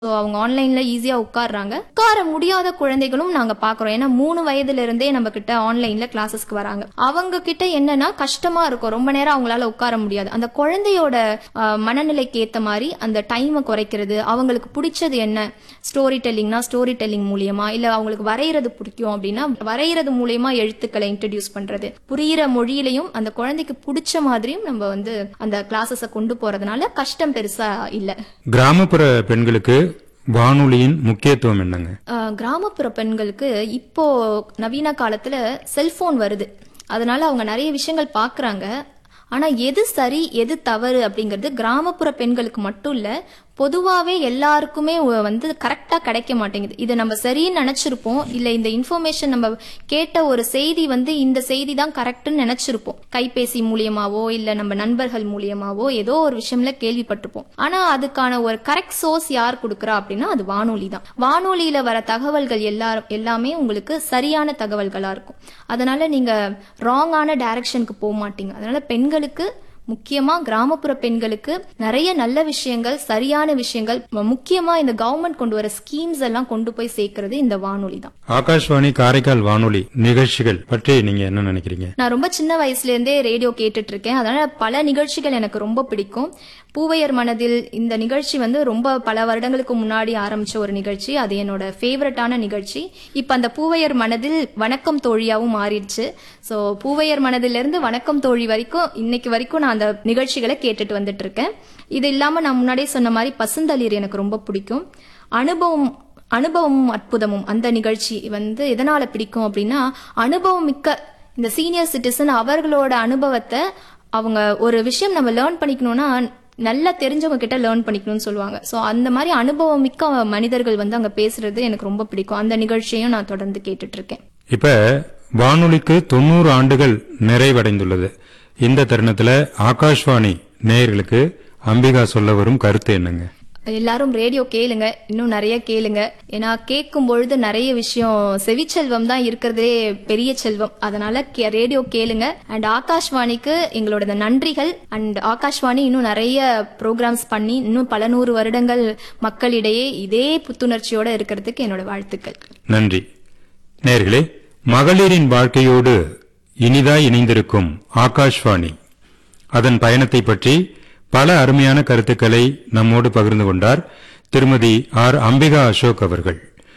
so அவங்க ஆன்லைன்ல ஈஸியா உட்கார்றாங்க உட்கார முடியாத குழந்தைகளும் நாங்க பாக்குறோம் ஏன்னா மூணு வயதுல இருந்தே நம்ம கிட்ட ஆன்லைன்ல கிளாஸஸ்க்கு வராங்க அவங்க கிட்ட என்னன்னா கஷ்டமா இருக்கும் ரொம்ப நேரம் அவங்களால உட்கார முடியாது அந்த குழந்தையோட அஹ், மனநிலைக்கு ஏத்த மாதிரி அந்த டைமை குறைக்கிறது அவங்களுக்கு பிடிச்சது என்ன ஸ்டோரி டெல்லிங்னா ஸ்டோரி டெல்லிங் மூலியமா இல்ல அவங்களுக்கு வரைகிறது பிடிக்கும் அப்படின்னா வரைகிறது மூலியமா எழுத்துக்களை இன்ட்ரடியூஸ் பண்றது புரியிற மொழியிலையும் அந்த குழந்தைக்கு பிடிச்ச மாதிரியும் நம்ம வந்து அந்த கிளாஸஸ கொண்டு போறதுனால கஷ்டம் பெருசா இல்ல கிராமப்புற பெண்களுக்கு வானொலியின் முக்கியத்துவம் என்னங்க ஆஹ் கிராமப்புற பெண்களுக்கு இப்போ நவீன காலத்துல செல்போன் வருது அதனால அவங்க நிறைய விஷயங்கள் பாக்குறாங்க ஆனா எது சரி எது தவறு அப்படிங்கிறது கிராமப்புற பெண்களுக்கு மட்டும் இல்ல பொதுவாவே எல்லாருக்குமே ஒ- வந்து கரெக்டா கிடைக்க மாட்டேங்குது இதை நம்ம சரின்னு நினைச்சிருப்போம் இல்ல இந்த இன்ஃபர்மேஷன் நம்ம கேட்ட ஒரு செய்தி வந்து இந்த செய்தி தான் கரெக்ட்னு நினைச்சிருப்போம் கைபேசி மூலியமாவோ இல்ல நம்ம நண்பர்கள் மூலியமாவோ ஏதோ ஒரு விஷயம்ல கேள்விப்பட்டிருப்போம் ஆனா அதுக்கான ஒரு கரெக்ட் சோர்ஸ் யார் கொடுக்கறா அப்படின்னா அது வானொலி தான் வானொலியில வர தகவல்கள் எல்லாரும் எல்லாமே உங்களுக்கு சரியான தகவல்களா இருக்கும் அதனால நீங்க ராங்கான டைரக்ஷனுக்கு போக மாட்டீங்க அதனால பெண்களுக்கு முக்கியமா கிராமப்புற பெண்களுக்கு நிறைய நல்ல விஷயங்கள் சரியான விஷயங்கள் ம- முக்கியமா இந்த கவர்மெண்ட் கொண்டு வர ஸ்கீம்ஸ் எல்லாம் கொண்டு போய் சேர்க்கறது இந்த வானொலி தான் ஆகாஷ்வாணி காரைக்கால் வானொலி நிகழ்ச்சிகள் பற்றி நீங்க என்ன நினைக்கிறீங்க நான் ரொம்ப சின்ன வயசுல இருந்தே ரேடியோ கேட்டுட்டு இருக்கேன் அதனால பல நிகழ்ச்சிகள் எனக்கு ரொம்ப பிடிக்கும் பூவையர் மனதில் இந்த நிகழ்ச்சி வந்து ரொம்ப பல வருடங்களுக்கு முன்னாடி ஆரம்பிச்ச ஒரு நிகழ்ச்சி அது என்னோட ஃபேவரட்டான நிகழ்ச்சி இப்ப அந்த பூவையர் மனதில் வணக்கம் தோழியாவும் மாறிடுச்சு சோ பூவையர் மனதில இருந்து வணக்கம் தோழி வரைக்கும் இன்னைக்கு வரைக்கும் நான் அந்த நிகழ்ச்சிகளை கேட்டுட்டு வந்துட்டு இருக்கேன் இது இல்லாம நான் முன்னாடியே சொன்ன மாதிரி பசுந்தளிர் எனக்கு ரொம்ப பிடிக்கும் அனுபவம் அனுபவமும் அற்புதமும் அந்த நிகழ்ச்சி வந்து எதனால பிடிக்கும் அப்படின்னா அனுபவம் மிக்க இந்த சீனியர் சிட்டிசன் அவர்களோட அனுபவத்தை அவங்க ஒரு விஷயம் நம்ம லேர்ன் பண்ணிக்கணும்னா நல்லா தெரிஞ்சவங்க கிட்ட லேர்ன் பண்ணிக்கணும்னு சொல்லுவாங்க ஸோ அந்த மாதிரி அனுபவம் மிக்க மனிதர்கள் வந்து அங்க பேசுறது எனக்கு ரொம்ப பிடிக்கும் அந்த நிகழ்ச்சியையும் நான் தொடர்ந்து கேட்டுட்டு இருக்கேன் இப்ப வானொலிக்கு தொண்ணூறு ஆண்டுகள் நிறைவடைந்துள்ளது இந்த தருணத்துல ஆகாஷ்வாணி நேயர்களுக்கு அம்பிகா சொல்ல வரும் கருத்து என்னங்க எல்லாரும் ரேடியோ கேளுங்க இன்னும் நிறைய கேளுங்க ஏன்னா கேட்கும் பொழுது நிறைய விஷயம் செவிச்செல்வம் தான் இருக்கிறதே பெரிய செல்வம் அதனால கே- ரேடியோ கேளுங்க அண்ட் ஆகாஷ்வாணிக்கு எங்களோட இந்த நன்றிகள் அண்ட் ஆகாஷ்வாணி இன்னும் நிறைய ப்ரோக்ராம்ஸ் பண்ணி இன்னும் பல நூறு வருடங்கள் மக்களிடையே இதே புத்துணர்ச்சியோட இருக்கிறதுக்கு என்னோட வாழ்த்துக்கள் நன்றி நேர்களே மகளிரின் வாழ்க்கையோடு இனிதாய் இணைந்திருக்கும் ஆகாஷ்வாணி அதன் பயணத்தை பற்றி பல அருமையான கருத்துக்களை நம்மோடு பகிர்ந்து கொண்டார் திருமதி ஆர் அம்பிகா அசோக் அவர்கள்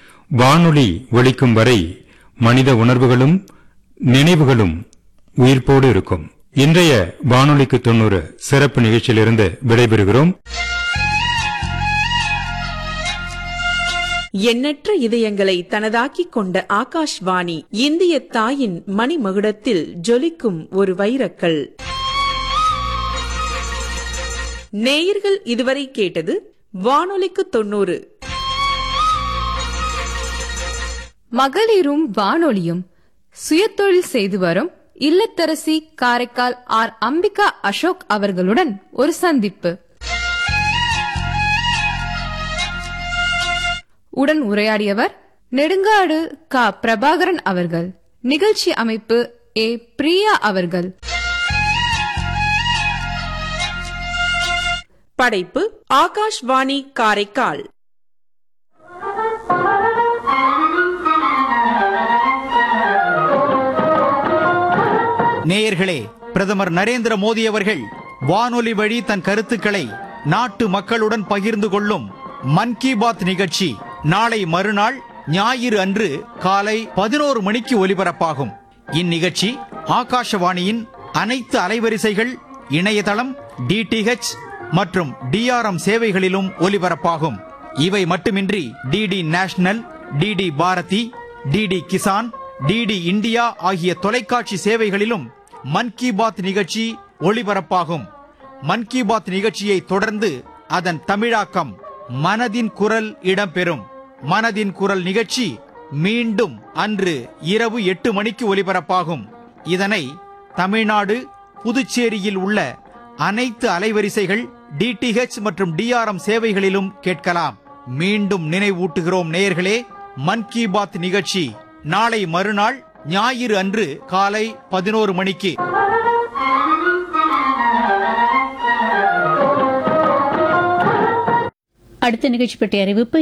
வானொலி ஒலிக்கும் வரை மனித உணர்வுகளும் நினைவுகளும் உயிர்ப்போடு இருக்கும் இன்றைய வானொலிக்கு தொண்ணூறு சிறப்பு நிகழ்ச்சியிலிருந்து விடைபெறுகிறோம் எண்ணற்ற இதயங்களை தனதாக்கிக் கொண்ட ஆகாஷ்வாணி இந்திய தாயின் மணிமகுடத்தில் ஜொலிக்கும் ஒரு வைரக்கல் நேயர்கள் இதுவரை கேட்டது வானொலிக்கு தொண்ணூறு மகளிரும் வானொலியும் சுயதொழில் செய்து வரும் இல்லத்தரசி காரைக்கால் ஆர் அம்பிகா அசோக் அவர்களுடன் ஒரு சந்திப்பு உடன் உரையாடியவர் நெடுங்காடு க பிரபாகரன் அவர்கள் நிகழ்ச்சி அமைப்பு ஏ பிரியா அவர்கள் படைப்பு ஆகாஷ்வாணி காரைக்கால் நேயர்களே பிரதமர் நரேந்திர மோடி அவர்கள் வானொலி வழி தன் கருத்துக்களை நாட்டு மக்களுடன் பகிர்ந்து கொள்ளும் மன் கி பாத் நிகழ்ச்சி நாளை மறுநாள் ஞாயிறு அன்று காலை பதினோரு மணிக்கு ஒலிபரப்பாகும் இந்நிகழ்ச்சி ஆகாஷவாணியின் அனைத்து அலைவரிசைகள் இணையதளம் டிடிஹெச் மற்றும் டிஆர்எம் சேவைகளிலும் ஒலிபரப்பாகும் இவை மட்டுமின்றி DD national DD Bharati DD Kisan DD India ஆகிய தொலைக்காட்சி சேவைகளிலும் மன் கி பாத் நிகழ்ச்சி ஒளிபரப்பாகும் மன் கி பாத் நிகழ்ச்சியை தொடர்ந்து அதன் தமிழாக்கம் மனதின் குரல் இடம்பெறும் மனதின் குரல் நிகழ்ச்சி மீண்டும் அன்று இரவு எட்டு மணிக்கு ஒலிபரப்பாகும் இதனை தமிழ்நாடு புதுச்சேரியில் உள்ள அனைத்து அலைவரிசைகள் டிடிஹெச் மற்றும் டிஆர்எம் சேவைகளிலும் கேட்கலாம் மீண்டும் நினைவூட்டுகிறோம் நேயர்களே மன் கி பாத் நிகழ்ச்சி நாளை மறுநாள் ஞாயிறு அன்று காலை பதினோரு மணிக்கு அடுத்த நிகழ்ச்சி பற்றிய அறிவிப்பு